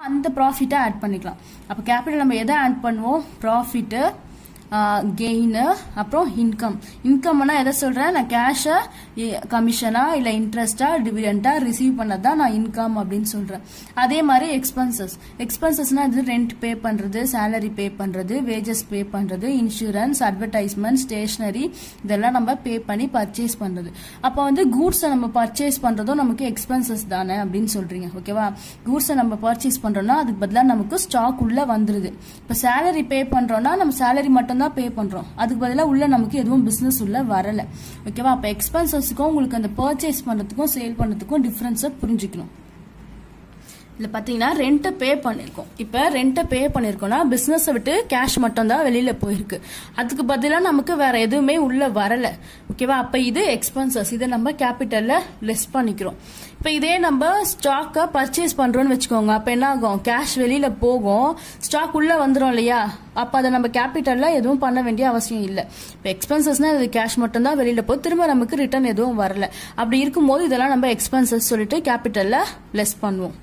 அந்த ப்ராஃபிட்டை ஆட் பண்ணிக்கலாம் அப்போ கேபிட்டல் நம்ம எதை ஆட் பண்ணுவோம் ப்ராஃபிட்டு கெயின் அப்புறம் இன்கம் இன்கம்னா எதை சொல்றேன் நான் கேஷை கமிஷனா இல்ல இன்ட்ரெஸ்டா டிவிடெண்டா ரிசீவ் பண்ணதான் நான் இன்கம் அப்படின்னு சொல்றேன் அதே மாதிரி எக்ஸ்பென்சஸ் எக்ஸ்பென்சஸ்னா இது ரெண்ட் பே பண்றது சேலரி பே பண்றது வேஜஸ் பே பண்றது இன்சூரன்ஸ் அட்வர்டைஸ்மெண்ட் ஸ்டேஷனரி இதெல்லாம் நம்ம பே பண்ணி பர்ச்சேஸ் பண்றது அப்போ வந்து கூட்ஸை நம்ம பர்ச்சேஸ் பண்றதும் நமக்கு எக்ஸ்பென்சஸ் தானே அப்படின்னு சொல்றீங்க ஓகேவா கூட்ஸை நம்ம பர்ச்சேஸ் பண்றோம்னா அதுக்கு பதிலாக நமக்கு ஸ்டாக் உள்ள வந்துருது இப்போ சேலரி பே பண்றோம்னா நம்ம சேலரி மட்டும் தான் பே பண்றோம் அதுக்கு பதிலாக உள்ள நமக்கு எதுவும் பிசினஸ் உள்ள வரல ஓகேவா அப்போ எக்ஸ்பென்சஸ்க்கும் உங்களுக்கு அந்த பர்ச்சேஸ் பண்றதுக்கும் சேல் பண்றதுக்கும் டிஃபரன்ஸை புரிஞ்சுக்கணும் இதுல பாத்தீங்கன்னா ரெண்ட்டை பே பண்ணிருக்கோம் இப்ப ரெண்ட்டை பே பண்ணிருக்கோம்னா பிசினஸை விட்டு கேஷ் மட்டும் தான் வெளியில போயிருக்கு அதுக்கு பதிலா நமக்கு வேற எதுவுமே உள்ள வரல ஓகேவா அப்ப இது எக்ஸ்பென்சஸ் இதை நம்ம கேபிட்டல்ல லெஸ் பண்ணிக்கிறோம் இப்ப இதே நம்ம ஸ்டாக்கை பர்ச்சேஸ் பண்றோம்னு வச்சுக்கோங்க அப்ப என்ன ஆகும் கேஷ் வெளியில போகும் ஸ்டாக் உள்ள வந்துரும் இல்லையா அப்ப அதை நம்ம கேபிட்டல்ல எதுவும் பண்ண வேண்டிய அவசியம் இல்லை இப்ப எக்ஸ்பென்சஸ்னா இது கேஷ் மட்டும் தான் வெளியில போய் திரும்ப நமக்கு ரிட்டர்ன் எதுவும் வரல அப்படி இருக்கும்போது இதெல்லாம் நம்ம எக்ஸ்பென்சஸ் சொல்லிட்டு கேபிட்டல்ல லெஸ் பண்ணுவோம்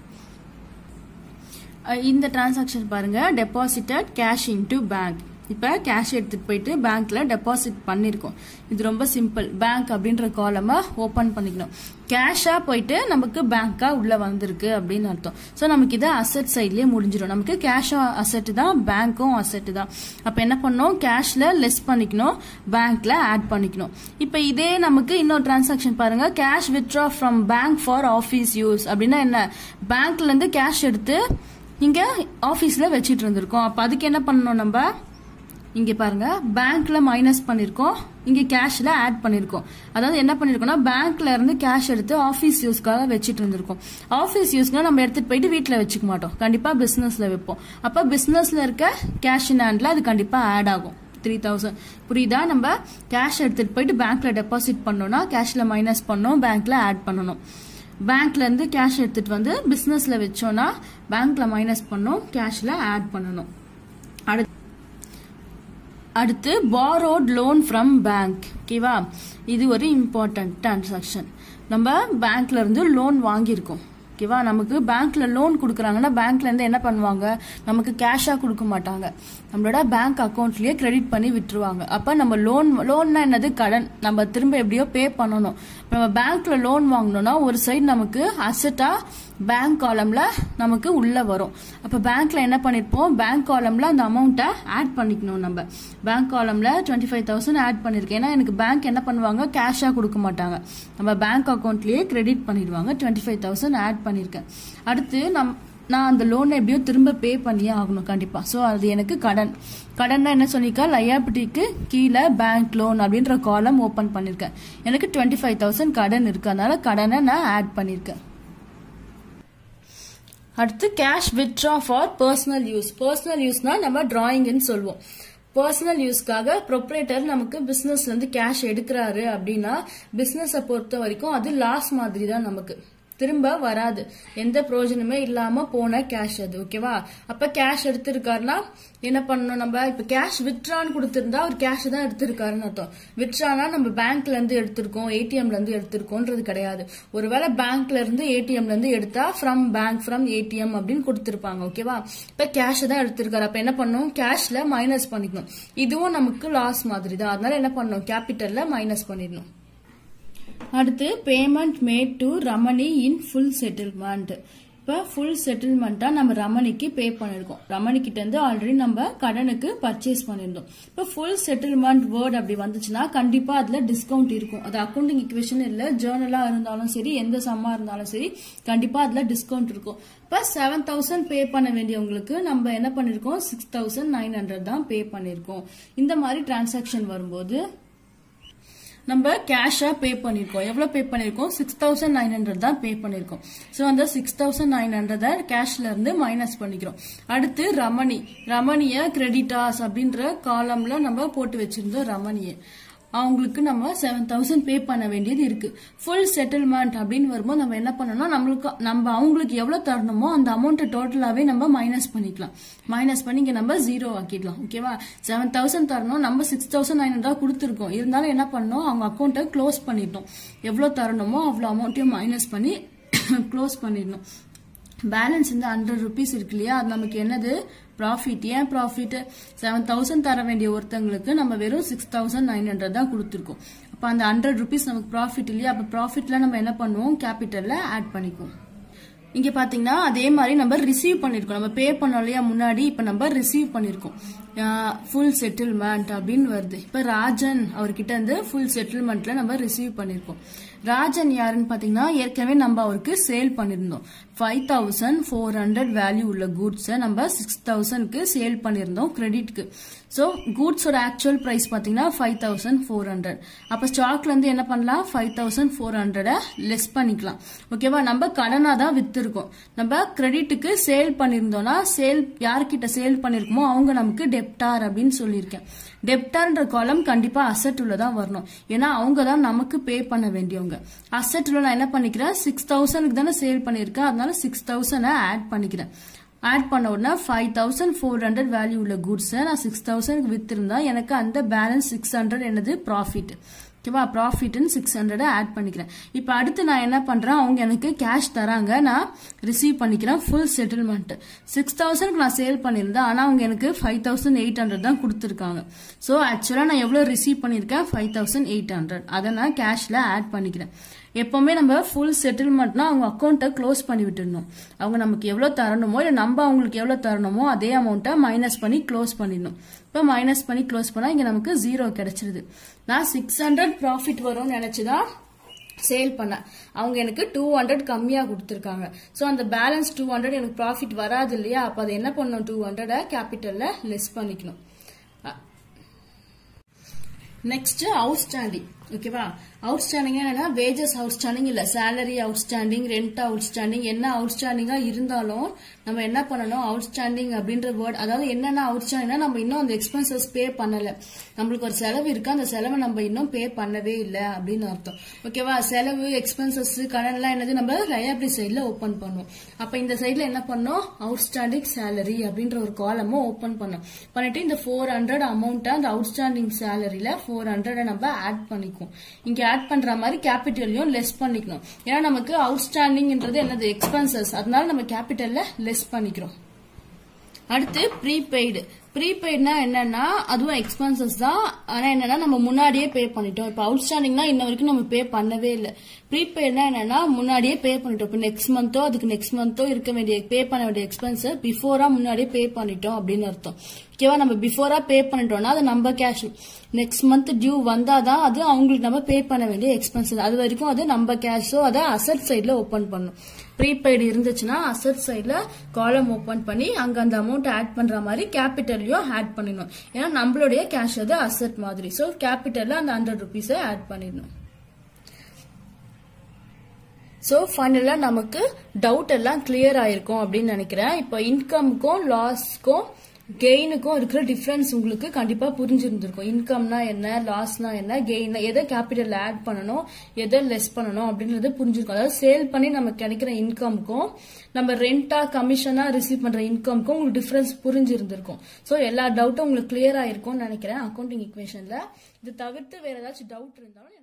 இந்த டிரான்சாக்ஷன் பாருங்க டெபாசிட்டட் கேஷ் இன்டு பேங்க் இப்போ கேஷ் எடுத்துட்டு போயிட்டு பேங்க்ல டெபாசிட் பண்ணிருக்கோம் இது ரொம்ப சிம்பிள் பேங்க் அப்படின்ற காலமை ஓபன் பண்ணிக்கணும் கேஷா போயிட்டு நமக்கு பேங்கா உள்ள வந்திருக்கு அப்படின்னு அர்த்தம் ஸோ நமக்கு இது அசெட் சைட்லயே முடிஞ்சிடும் நமக்கு கேஷும் அசெட் தான் பேங்க்கும் அசெட் தான் அப்ப என்ன பண்ணோம் கேஷ்ல லெஸ் பண்ணிக்கணும் பேங்க்ல ஆட் பண்ணிக்கணும் இப்போ இதே நமக்கு இன்னொரு டிரான்சாக்ஷன் பாருங்க cash withdraw from bank for office use அப்படின்னா என்ன பேங்க்ல இருந்து கேஷ் எடுத்து இங்க ஆபீஸ்ல வச்சிட்டு இருந்திருக்கோம் அப்ப அதுக்கு என்ன பண்ணணும் நம்ம இங்க பாருங்க பேங்க்ல மைனஸ் பண்ணிருக்கோம் இங்க கேஷ்ல ஆட் பண்ணிருக்கோம் அதாவது என்ன பண்ணிருக்கோம்னா பேங்க்ல இருந்து கேஷ் எடுத்து ஆபீஸ் யூஸ்க்காக வச்சிட்டு இருந்திருக்கோம் ஆபீஸ் யூஸ்க்கு நம்ம எடுத்துட்டு போயிட்டு வீட்டுல வச்சுக்க மாட்டோம் கண்டிப்பா பிசினஸ்ல வைப்போம் அப்ப பிசினஸ்ல இருக்க கேஷ் இன் ஹேண்ட்ல அது கண்டிப்பா ஆட் ஆகும் த்ரீ தௌசண்ட் புரியுதா நம்ம கேஷ் எடுத்துட்டு போயிட்டு பேங்க்ல டெபாசிட் பண்ணோம்னா கேஷ்ல மைனஸ் பண்ணோம் பேங்க்ல ஆட் பண்ணணும் பேங்க்ல இருந்து கேஷ் எடுத்துட்டு வந்து பிசினஸ்ல வச்சோம்னா பேங்க்ல மைனஸ் பண்ணோம் கேஷ்ல ஆட் பண்ணணும் அடுத்து அடுத்து பாரோட் லோன் ஃப்ரம் பேங்க் ஓகேவா இது ஒரு இம்பார்ட்டன்ட் டிரான்சாக்ஷன் நம்ம பேங்க்ல இருந்து லோன் வாங்கியிருக்கோம் ஓகேவா நமக்கு பேங்க்ல லோன் கொடுக்குறாங்கன்னா பேங்க்ல இருந்து என்ன பண்ணுவாங்க நமக்கு கேஷா கொடுக்க மாட்டாங்க நம்மளோட பேங்க் அக்கௌண்ட்லயே கிரெடிட் பண்ணி விட்டுருவாங்க அப்ப நம்ம லோன் லோன்னா என்னது கடன் நம்ம திரும்ப எப்படியோ பே பண்ணணும் நம்ம பேங்க்ல லோன் வாங்கணும்னா ஒரு சைடு நமக்கு அசட்டா பேங்க் காலம்ல நமக்கு உள்ள வரும் அப்ப பேங்க்ல என்ன பண்ணிருப்போம் பேங்க் காலம்ல அந்த அமௌண்ட்டை ஆட் பண்ணிக்கணும் நம்ம பேங்க் காலம்ல டுவெண்ட்டி ஃபைவ் தௌசண்ட் ஆட் பண்ணிருக்கேன் ஏன்னா எனக்கு பேங்க் என்ன பண்ணுவாங்க கேஷா கொடுக்க மாட்டாங்க நம்ம பேங்க் அக்கௌண்ட்லயே கிரெடிட் பண்ணிடுவாங்க டுவெண்ட்டி ஃபைவ் தௌசண்ட் ஆட் பண்ணிருக்கேன் அடுத்து நம் நான் அந்த லோனை எப்படியோ திரும்ப பே பண்ணியே ஆகணும் கண்டிப்பா ஸோ அது எனக்கு கடன் கடன்னா என்ன சொல்லிக்கா லயாபிலிட்டிக்கு கீழே பேங்க் லோன் அப்படின்ற காலம் ஓபன் பண்ணிருக்கேன் எனக்கு டுவெண்ட்டி ஃபைவ் தௌசண்ட் கடன் இருக்கு அதனால கடனை நான் ஆட் பண்ணிருக்கேன் அடுத்து cash withdraw for personal use personal யூஸ்னா நம்ம டிராயிங்னு சொல்லுவோம் பர்சனல் யூஸ்க்காக ப்ரொப்ரேட்டர் நமக்கு பிசினஸ்ல இருந்து கேஷ் எடுக்கிறாரு அப்படின்னா பிசினஸை பொறுத்த வரைக்கும் அது லாஸ் மாதிரி தான் நமக்கு திரும்ப வராது எந்த பிரயோஜனமே இல்லாம போன கேஷ் அது ஓகேவா அப்ப கேஷ் எடுத்திருக்காருன்னா என்ன பண்ணணும் நம்ம இப்ப கேஷ் வித்ரான்னு கொடுத்திருந்தா அவர் கேஷ் தான் எடுத்திருக்காருன்னு அர்த்தம் வித்ரானா நம்ம பேங்க்ல இருந்து எடுத்திருக்கோம் ஏடிஎம்ல இருந்து எடுத்திருக்கோன்றது கிடையாது ஒருவேளை பேங்க்ல இருந்து ஏடிஎம்ல இருந்து எடுத்தா ஃப்ரம் பேங்க் ஃப்ரம் ஏடிஎம் அப்படின்னு கொடுத்திருப்பாங்க ஓகேவா இப்ப கேஷ் தான் எடுத்திருக்காரு அப்ப என்ன பண்ணும் கேஷ்ல மைனஸ் பண்ணிக்கணும் இதுவும் நமக்கு லாஸ் மாதிரி தான் அதனால என்ன பண்ணணும் கேபிட்டல்ல மைனஸ் பண்ணிடணும் அடுத்து payment made to Ramani in full settlement இப்போ ஃபுல் செட்டில்மெண்ட்டா நம்ம ரமணிக்கு பே பண்ணிருக்கோம் ரமணி கிட்ட இருந்து ஆல்ரெடி நம்ம கடனுக்கு பர்ச்சேஸ் பண்ணிருந்தோம் இப்போ ஃபுல் செட்டில்மெண்ட் வேர்ட் அப்படி வந்துச்சுன்னா கண்டிப்பா அதுல டிஸ்கவுண்ட் இருக்கும் அது அக்கௌண்டிங் இக்குவேஷன் இல்ல ஜேர்னலா இருந்தாலும் சரி எந்த சம்மா இருந்தாலும் சரி கண்டிப்பா அதுல டிஸ்கவுண்ட் இருக்கும் இப்போ செவன் தௌசண்ட் பே பண்ண வேண்டியவங்களுக்கு நம்ம என்ன பண்ணிருக்கோம் சிக்ஸ் தௌசண்ட் நைன் ஹண்ட்ரட் தான் பே பண்ணிருக்கோம் இந்த மாதிரி டிரான்சாக்ஷன் வரும்போது நம்ம கேஷா பே பண்ணிருக்கோம் எவ்வளவு பே பண்ணிருக்கோம் சிக்ஸ் தௌசண்ட் நைன் ஹண்ட்ரட் தான் பே பண்ணிருக்கோம் ஸோ அந்த சிக்ஸ் தௌசண்ட் நைன் ஹண்ட்ரட் கேஷ்ல இருந்து மைனஸ் பண்ணிக்கிறோம் அடுத்து ரமணி ரமணிய கிரெடிட்டாஸ் அப்படின்ற காலம்ல நம்ம போட்டு வச்சிருந்தோம் ரமணிய அவங்களுக்கு நம்ம செவன் தௌசண்ட் பே பண்ண வேண்டியது இருக்கு ஃபுல் செட்டில்மெண்ட் அப்படின்னு வரும்போது நம்ம என்ன பண்ணணும் நம்மளுக்கு நம்ம அவங்களுக்கு எவ்வளவு தரணுமோ அந்த அமௌண்ட் டோட்டலாவே நம்ம மைனஸ் பண்ணிக்கலாம் மைனஸ் பண்ணி இங்க நம்ம ஜீரோ ஆக்கிடலாம் ஓகேவா செவன் தௌசண்ட் தரணும் நம்ம சிக்ஸ் தௌசண்ட் நைன் ஹண்ட்ரட் கொடுத்துருக்கோம் இருந்தாலும் என்ன பண்ணணும் அவங்க அக்கௌண்ட்டை க்ளோஸ் பண்ணிட்டோம் எவ்வளவு தரணுமோ அவ்வளவு அமௌண்ட்டையும் மைனஸ் பண்ணி க்ளோஸ் பண்ணிடணும் பேலன்ஸ் இந்த ஹண்ட்ரட் ருபீஸ் இருக்கு இல்லையா அது நமக்கு என்னது ப்ராஃபிட் ஏன் ப்ராஃபிட் செவன் தௌசண்ட் தர வேண்டிய ஒருத்தங்களுக்கு நம்ம வெறும் சிக்ஸ் தௌசண்ட் நைன் ஹண்ட்ரட் தான் கொடுத்துருக்கோம் அப்போ அந்த ஹண்ட்ரட் ருபீஸ் நமக்கு ப்ராஃபிட் இல்லையா அப்போ ப்ராஃபிட்ல நம்ம என்ன பண்ணுவோம் கேபிட்டல்ல ஆட் பண்ணிக்குவோம் இங்க பாத்தீங்கன்னா அதே மாதிரி நம்ம ரிசீவ் பண்ணிருக்கோம் நம்ம பே பண்ணோம் இல்லையா முன்னாடி இப்ப நம்ம ரிசீவ் பண்ணிருக்கோம் ஃபுல் செட்டில்மெண்ட் அப்படின்னு வருது இப்ப ராஜன் அவர்கிட்ட இருந்து ஃபுல் செட்டில்மெண்ட்ல நம்ம ரிசீவ் பண்ணிருக்கோம் ராஜன் யாருன்னு பாத்தீங்கன்னா ஏற்கனவே நம்ம அவருக்கு சேல் பண்ணிருந்தோம் five thousand four hundred value உள்ள கூட்ஸை நம்ம சிக்ஸ் தௌசண்ட்க்கு சேல் பண்ணிருந்தோம் கிரெடிட்க்கு ஸோ கூட்ஸோட ஆக்சுவல் ப்ரைஸ் பார்த்தீங்கன்னா ஃபைவ் தௌசண்ட் ஃபோர் ஹண்ட்ரட் அப்போ ஸ்டாக்ல இருந்து என்ன பண்ணலாம் ஃபைவ் தௌசண்ட் ஃபோர் ஹண்ட்ரடை லெஸ் பண்ணிக்கலாம் ஓகேவா நம்ம கடனாக தான் வித்துருக்கோம் நம்ம கிரெடிட்டுக்கு சேல் பண்ணியிருந்தோம்னா சேல் யார்கிட்ட சேல் பண்ணிருக்கோமோ அவங்க நமக்கு டெப்டார் அப்படின்னு சொல்லியிருக்கேன் டெப்டார்ன்ற காலம் கண்டிப்பா அசட் உள்ள தான் வரணும் ஏன்னா அவங்க தான் நமக்கு பே பண்ண வேண்டியவங்க அசட் உள்ள நான் என்ன பண்ணிக்கிறேன் சிக்ஸ் தௌசண்ட்க்கு தானே சேல் பண்ணியிருக்கேன் அதனால சிக்ஸ் தௌசண்ட் ஆட் பண்ணிக்கிறேன் ஆட் பண்ண உடனே five thousand four hundred value உள்ள கூட்ஸை நான் சிக்ஸ் தௌசண்ட் வித்திருந்தா எனக்கு அந்த பேலன்ஸ் சிக்ஸ் ஹண்ட்ரட் என்னது ப்ராஃபிட் ஓகேவா ப்ராஃபிட்னு சிக்ஸ் ஹண்ட்ரட் ஆட் பண்ணிக்கிறேன் இப்போ அடுத்து நான் என்ன பண்றேன் அவங்க எனக்கு கேஷ் தராங்க நான் ரிசீவ் பண்ணிக்கிறேன் ஃபுல் செட்டில்மெண்ட் சிக்ஸ் தௌசண்ட்க்கு நான் சேல் பண்ணியிருந்தேன் ஆனால் அவங்க எனக்கு ஃபைவ் தௌசண்ட் எயிட் ஹண்ட்ரட் தான் கொடுத்துருக்காங்க ஸோ ஆக்சுவலாக நான் எவ்வளோ ரிசீவ் பண்ணியிருக்கேன் ஃபைவ் தௌசண்ட் எயிட் ஹண்ட்ரட் அதை நான் கேஷில் ஆட் பண்ணிக்கிறேன் எப்பவுமே நம்ம ஃபுல் செட்டில்மெண்ட்னா அவங்க அக்கௌண்ட்டை க்ளோஸ் பண்ணி விட்டுடணும் அவங்க நமக்கு எவ்வளோ தரணுமோ இல்லை நம்ம அவங்களுக்கு எவ்வளோ தரணுமோ அதே அமௌண்ட்டை மைனஸ் பண்ணி க்ளோஸ் பண்ணிடணும் இப்போ மைனஸ் பண்ணி க்ளோஸ் பண்ணால் இங்கே நமக்கு ஜீரோ கிடைச்சிருது நான் சிக்ஸ் ஹண்ட்ரட் ப்ராஃபிட் வரும்னு நினச்சிதான் சேல் பண்ணேன் அவங்க எனக்கு டூ ஹண்ட்ரட் கம்மியாக கொடுத்துருக்காங்க ஸோ அந்த பேலன்ஸ் டூ ஹண்ட்ரட் எனக்கு ப்ராஃபிட் வராது இல்லையா அப்போ அதை என்ன பண்ணணும் டூ ஹண்ட்ரடை கேபிட்டலில் லெஸ் பண்ணிக்கணும் நெக்ஸ்ட் அவுட்ஸ்டாண்டிங் ஓகேவா அவுட்ஸ்டாண்டிங் என்னன்னா வேஜஸ் அவுட்ஸ்டாண்டிங் இல்ல சேலரி அவுட்ஸ்டாண்டிங் ரெண்ட் அவுட்ஸ்டாண்டிங் என்ன அவுட்ஸ்டாண்டிங்கா இருந்தாலும் நம்ம என்ன பண்ணணும் அவுட்ஸ்டாண்டிங் அப்படின்ற வேர்ட் அதாவது என்னென்ன அவுட்ஸ்டாண்டிங்னா நம்ம இன்னும் அந்த எக்ஸ்பென்சஸ் பே பண்ணல நம்மளுக்கு ஒரு செலவு இருக்கு அந்த செலவை நம்ம இன்னும் பே பண்ணவே இல்லை அப்படின்னு அர்த்தம் ஓகேவா செலவு எக்ஸ்பென்சஸ் கடன் எல்லாம் என்னது நம்ம லயபிலிட்டி சைட்ல ஓபன் பண்ணுவோம் அப்ப இந்த சைட்ல என்ன பண்ணோம் அவுட்ஸ்டாண்டிங் சேலரி அப்படின்ற ஒரு காலமும் ஓபன் பண்ணோம் பண்ணிட்டு இந்த ஃபோர் ஹண்ட்ரட் அமௌண்ட்டை அந்த அவுட்ஸ்டாண்டிங் சேலரியில ஃபோர் ஹண்ட்ரட் நம்ம ஆட் பண்ணிக்குவோம் இங்க ஆட் பண்ற மாதிரி கேபிட்டலையும் லெஸ் பண்ணிக்கணும் ஏன்னா நமக்கு அவுட்ஸ்டாண்டிங்ன்றது என்னது எக்ஸ்பென்சஸ் அதனால நம்ம கேபிட்டல்ல லெஸ் பண்ணிக்கிறோம் அடுத்து ப்ரீபெய்டு ப்ரீபெய்ட்னா என்னன்னா அதுவும் எக்ஸ்பென்சஸ் தான் ஆனா என்னன்னா நம்ம முன்னாடியே பே பண்ணிட்டோம் இப்போ அவுட்ஸ்டாண்டிங்னா இன்ன வரைக்கும் நம்ம பே பண்ணவே இல்லை ப்ரீபெய்ட்னா என்னன்னா முன்னாடியே பே பண்ணிட்டோம் இப்போ நெக்ஸ்ட் மந்தோ அதுக்கு நெக்ஸ்ட் மந்தோ இருக்க வேண்டிய பே பண்ண வேண்டிய எக்ஸ்பென்ஸ் பிஃபோரா முன்னாடியே பே பண்ணிட்டோம் அப்படின்னு அர்த்தம் ஓகேவா நம்ம பிஃபோரா பே பண்ணிட்டோம்னா அது நம்ம கேஷ் நெக்ஸ்ட் மந்த் டியூ வந்தாதான் அது அவங்களுக்கு நம்ம பே பண்ண வேண்டிய எக்ஸ்பென்சஸ் அது வரைக்கும் அது நம்ம கேஷோ அதை அசட் சைட்ல ஓபன் பண்ணும் ப்ரீபெய்டு இருந்துச்சுன்னா அசட் சைட்ல காலம் ஓபன் பண்ணி அங்க அந்த அமௌண்ட் ஆட் பண்ற மாதிரி கேபிட்டல்லையும் ஆட் பண்ணிடணும் ஏன்னா நம்மளுடைய கேஷ் அது அசட் மாதிரி ஸோ கேபிட்டல்ல அந்த ஹண்ட்ரட் ருபீஸை ஆட் பண்ணிடணும் ஸோ ஃபைனலாக நமக்கு டவுட் எல்லாம் கிளியர் ஆயிருக்கும் அப்படின்னு நினைக்கிறேன் இப்போ இன்கமுக்கும் லாஸ்க்கும் கெயினுக்கும் இருக்கிற டிஃபரன்ஸ் உங்களுக்கு கண்டிப்பா புரிஞ்சிருந்திருக்கும் இன்கம்னா என்ன லாஸ்னா என்ன கெயின் எதை கேபிட்டல் ஆட் பண்ணணும் எதை லெஸ் பண்ணணும் அப்படின்றது புரிஞ்சிருக்கும் அதாவது சேல் பண்ணி நமக்கு கிடைக்கிற இன்கம்க்கும் நம்ம ரெண்டா கமிஷனா ரிசீவ் பண்ற இன்கம்க்கும் உங்களுக்கு டிஃபரன்ஸ் புரிஞ்சிருந்திருக்கும் ஸோ எல்லா டவுட்டும் உங்களுக்கு கிளியர் ஆயிருக்கும்னு நினைக்கிறேன் அக்கௌண்டிங் இக்குவேஷன்ல இது தவிர்த்து வேற ஏதாச்சும் டவுட் இருந்தாலும்